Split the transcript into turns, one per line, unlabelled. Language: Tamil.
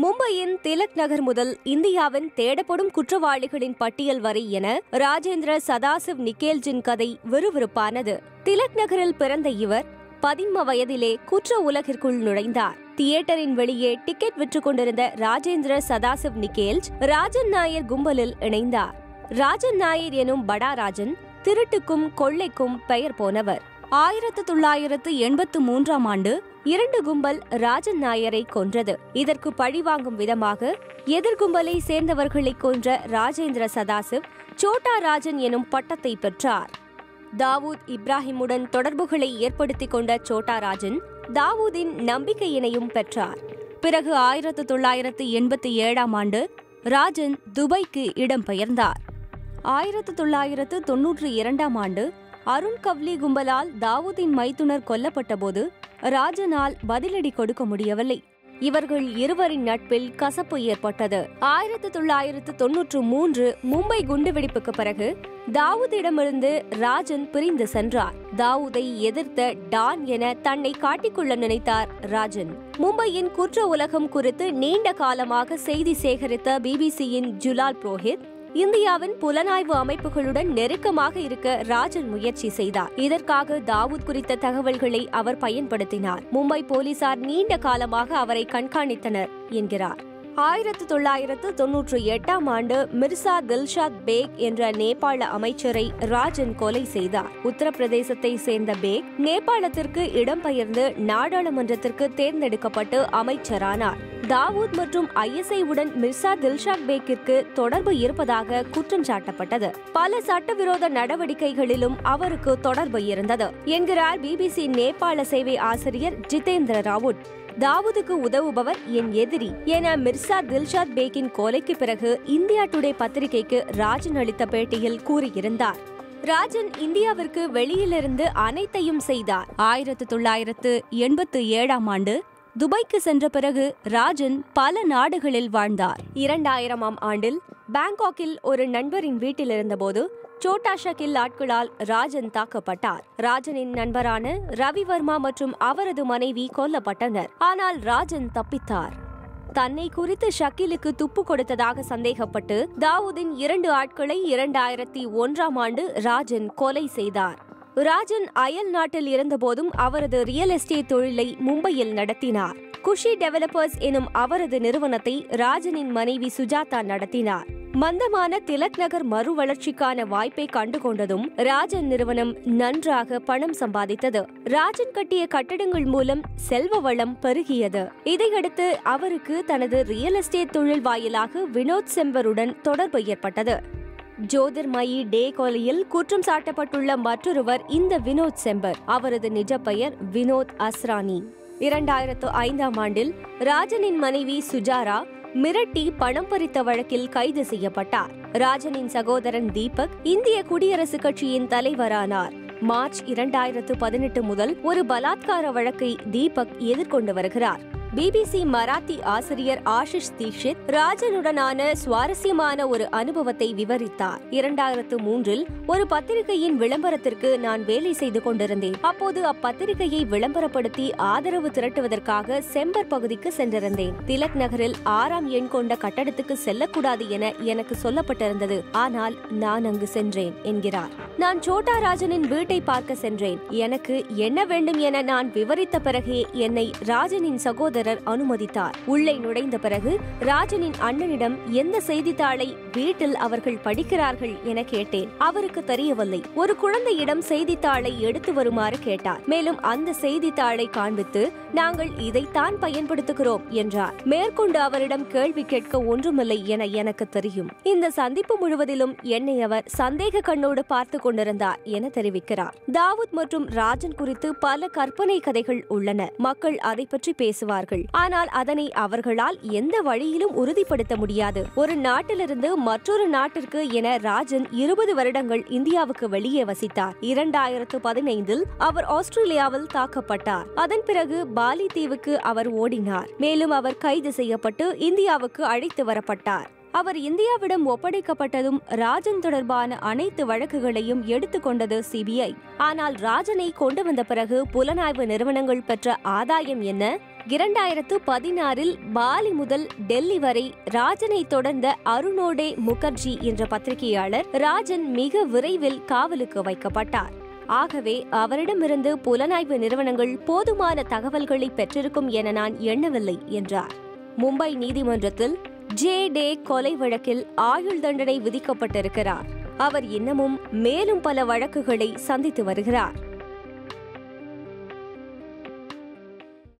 மும்பையின் திலக் நகர் முதல் இந்தியாவின் தேடப்படும் குற்றவாளிகளின் பட்டியல் வரை என ராஜேந்திர சதாசிவ் நிக்கேல்ஜின் கதை விறுவிறுப்பானது திலக் நகரில் பிறந்த இவர் பதின்ம வயதிலே குற்ற உலகிற்குள் நுழைந்தார் தியேட்டரின் வெளியே டிக்கெட் விற்றுக் கொண்டிருந்த ராஜேந்திர சதாசிவ் நிக்கேல்ஜ் ராஜன் நாயர் கும்பலில் இணைந்தார் ராஜன் நாயர் எனும் படா ராஜன் திருட்டுக்கும் கொள்ளைக்கும் பெயர் போனவர் ஆயிரத்து தொள்ளாயிரத்து எண்பத்து மூன்றாம் ஆண்டு இரண்டு கும்பல் ராஜன் நாயரை கொன்றது இதற்கு பழிவாங்கும் விதமாக எதிர்கும்பலை சேர்ந்தவர்களை கொன்ற ராஜேந்திர சதாசிவ் சோட்டா ராஜன் எனும் பட்டத்தை பெற்றார் தாவூத் இப்ராஹிமுடன் தொடர்புகளை ஏற்படுத்திக் கொண்ட சோட்டா ராஜன் தாவூதின் நம்பிக்கையினையும் பெற்றார் பிறகு ஆயிரத்து தொள்ளாயிரத்து எண்பத்தி ஏழாம் ஆண்டு ராஜன் துபாய்க்கு இடம்பெயர்ந்தார் ஆயிரத்து தொள்ளாயிரத்து தொன்னூற்றி இரண்டாம் ஆண்டு அருண் கவ்லி கும்பலால் தாவூதின் மைத்துனர் கொல்லப்பட்டபோது ராஜனால் பதிலடி கொடுக்க முடியவில்லை இவர்கள் இருவரின் நட்பில் கசப்பு ஏற்பட்டது ஆயிரத்து தொள்ளாயிரத்து தொன்னூற்று மூன்று மும்பை குண்டுவெடிப்புக்கு பிறகு தாவூதிடமிருந்து ராஜன் பிரிந்து சென்றார் தாவூதை எதிர்த்த டான் என தன்னை காட்டிக்கொள்ள நினைத்தார் ராஜன் மும்பையின் குற்ற உலகம் குறித்து நீண்ட காலமாக செய்தி சேகரித்த பிபிசியின் ஜுலால் புரோஹித் இந்தியாவின் புலனாய்வு அமைப்புகளுடன் நெருக்கமாக இருக்க ராஜன் முயற்சி செய்தார் இதற்காக தாவூத் குறித்த தகவல்களை அவர் பயன்படுத்தினார் மும்பை போலீசார் நீண்ட காலமாக அவரை கண்காணித்தனர் என்கிறார் ஆயிரத்து தொள்ளாயிரத்து தொன்னூற்றி எட்டாம் ஆண்டு மிர்சா தில்ஷாத் பேக் என்ற நேபாள அமைச்சரை ராஜன் கொலை செய்தார் உத்தரப்பிரதேசத்தை சேர்ந்த பேக் நேபாளத்திற்கு இடம்பெயர்ந்து நாடாளுமன்றத்திற்கு தேர்ந்தெடுக்கப்பட்டு அமைச்சரானார் தாவூத் மற்றும் ஐஎஸ்ஐ உடன் மிர்சா தில்ஷாத் பேக்கிற்கு தொடர்பு இருப்பதாக குற்றம் சாட்டப்பட்டது பல சட்டவிரோத நடவடிக்கைகளிலும் அவருக்கு தொடர்பு இருந்தது என்கிறார் பிபிசி நேபாள சேவை ஆசிரியர் ஜிதேந்திர ராவுட் தாவூதுக்கு உதவுபவர் என் எதிரி என மிர்சா தில்ஷாத் பேக்கின் கொலைக்கு பிறகு இந்தியா டுடே பத்திரிகைக்கு ராஜன் அளித்த பேட்டியில் கூறியிருந்தார் ராஜன் இந்தியாவிற்கு வெளியிலிருந்து அனைத்தையும் செய்தார் ஆயிரத்து தொள்ளாயிரத்து எண்பத்து ஏழாம் ஆண்டு துபாய்க்கு சென்ற பிறகு ராஜன் பல நாடுகளில் வாழ்ந்தார் இரண்டாயிரமாம் ஆண்டில் பாங்காக்கில் ஒரு நண்பரின் வீட்டில் இருந்தபோது சோட்டா ஷகில் ஆட்களால் ராஜன் தாக்கப்பட்டார் ராஜனின் நண்பரான ரவிவர்மா மற்றும் அவரது மனைவி கொல்லப்பட்டனர் ஆனால் ராஜன் தப்பித்தார் தன்னை குறித்து ஷக்கிலுக்கு துப்பு கொடுத்ததாக சந்தேகப்பட்டு தாவூதின் இரண்டு ஆட்களை இரண்டாயிரத்தி ஒன்றாம் ஆண்டு ராஜன் கொலை செய்தார் ராஜன் அயல் நாட்டில் இருந்தபோதும் அவரது ரியல் எஸ்டேட் தொழிலை மும்பையில் நடத்தினார் குஷி டெவலப்பர்ஸ் எனும் அவரது நிறுவனத்தை ராஜனின் மனைவி சுஜாதா நடத்தினார் மந்தமான திலக் நகர் மறுவளர்ச்சிக்கான வாய்ப்பை கண்டுகொண்டதும் ராஜன் நிறுவனம் நன்றாக பணம் சம்பாதித்தது ராஜன் கட்டிய கட்டடங்கள் மூலம் செல்வ வளம் பெருகியது இதையடுத்து அவருக்கு தனது ரியல் எஸ்டேட் தொழில் வாயிலாக வினோத் செம்பருடன் தொடர்பு ஏற்பட்டது ஜோதிர்மயி டே கொலையில் குற்றம் சாட்டப்பட்டுள்ள மற்றொருவர் இந்த வினோத் செம்பர் அவரது நிஜ பெயர் வினோத் அஸ்ரானி இரண்டாயிரத்து ஐந்தாம் ஆண்டில் ராஜனின் மனைவி சுஜாரா மிரட்டி பணம் பறித்த வழக்கில் கைது செய்யப்பட்டார் ராஜனின் சகோதரன் தீபக் இந்திய குடியரசுக் கட்சியின் தலைவரானார் மார்ச் இரண்டாயிரத்து பதினெட்டு முதல் ஒரு பலாத்கார வழக்கை தீபக் எதிர்கொண்டு வருகிறார் பிபிசி மராத்தி ஆசிரியர் ஆஷிஷ் தீக்ஷித் ராஜனுடனான சுவாரஸ்யமான ஒரு அனுபவத்தை விவரித்தார் இரண்டாயிரத்து மூன்றில் ஒரு பத்திரிகையின் விளம்பரத்திற்கு நான் வேலை செய்து கொண்டிருந்தேன் அப்போது அப்பத்திரிகையை விளம்பரப்படுத்தி ஆதரவு திரட்டுவதற்காக செம்பர் பகுதிக்கு சென்றிருந்தேன் திலக் நகரில் ஆறாம் எண் கொண்ட கட்டடத்துக்கு செல்லக்கூடாது என எனக்கு சொல்லப்பட்டிருந்தது ஆனால் நான் அங்கு சென்றேன் என்கிறார் நான் சோட்டா ராஜனின் வீட்டை பார்க்க சென்றேன் எனக்கு என்ன வேண்டும் என நான் விவரித்த பிறகே என்னை ராஜனின் சகோதரர் அனுமதித்தார் உள்ளே நுழைந்த பிறகு ராஜனின் அண்ணனிடம் எந்த செய்தித்தாளை வீட்டில் அவர்கள் படிக்கிறார்கள் என கேட்டேன் அவருக்கு தெரியவில்லை ஒரு குழந்தையிடம் செய்தித்தாளை எடுத்து வருமாறு கேட்டார் மேலும் அந்த செய்தித்தாளை காண்பித்து நாங்கள் இதைத்தான் பயன்படுத்துகிறோம் என்றார் மேற்கொண்டு அவரிடம் கேள்வி கேட்க ஒன்றுமில்லை என எனக்கு தெரியும் இந்த சந்திப்பு முழுவதிலும் என்னை அவர் சந்தேக கண்ணோடு பார்த்து கொண்டிருந்தார் என தெரிவிக்கிறார் தாவூத் மற்றும் ராஜன் குறித்து பல கற்பனை கதைகள் உள்ளன மக்கள் அதை பற்றி பேசுவார்கள் ஆனால் அதனை அவர்களால் எந்த வழியிலும் உறுதிப்படுத்த முடியாது ஒரு நாட்டிலிருந்து மற்றொரு நாட்டிற்கு என ராஜன் இருபது வருடங்கள் இந்தியாவுக்கு வெளியே வசித்தார் இரண்டாயிரத்து பதினைந்தில் அவர் ஆஸ்திரேலியாவில் தாக்கப்பட்டார் அதன் பிறகு பாலி தீவுக்கு அவர் ஓடினார் மேலும் அவர் கைது செய்யப்பட்டு இந்தியாவுக்கு அழைத்து வரப்பட்டார் அவர் இந்தியாவிடம் ஒப்படைக்கப்பட்டதும் ராஜன் தொடர்பான அனைத்து வழக்குகளையும் எடுத்துக்கொண்டது சிபிஐ ஆனால் ராஜனை கொண்டு வந்த பிறகு புலனாய்வு நிறுவனங்கள் பெற்ற ஆதாயம் என்ன இரண்டாயிரத்து பதினாறில் பாலி முதல் டெல்லி வரை ராஜனை தொடர்ந்த அருணோடே முகர்ஜி என்ற பத்திரிகையாளர் ராஜன் மிக விரைவில் காவலுக்கு வைக்கப்பட்டார் ஆகவே அவரிடமிருந்து புலனாய்வு நிறுவனங்கள் போதுமான தகவல்களை பெற்றிருக்கும் என நான் எண்ணவில்லை என்றார் மும்பை நீதிமன்றத்தில் ஜே டே கொலை வழக்கில் ஆயுள் தண்டனை விதிக்கப்பட்டிருக்கிறார் அவர் இன்னமும் மேலும் பல வழக்குகளை சந்தித்து வருகிறார்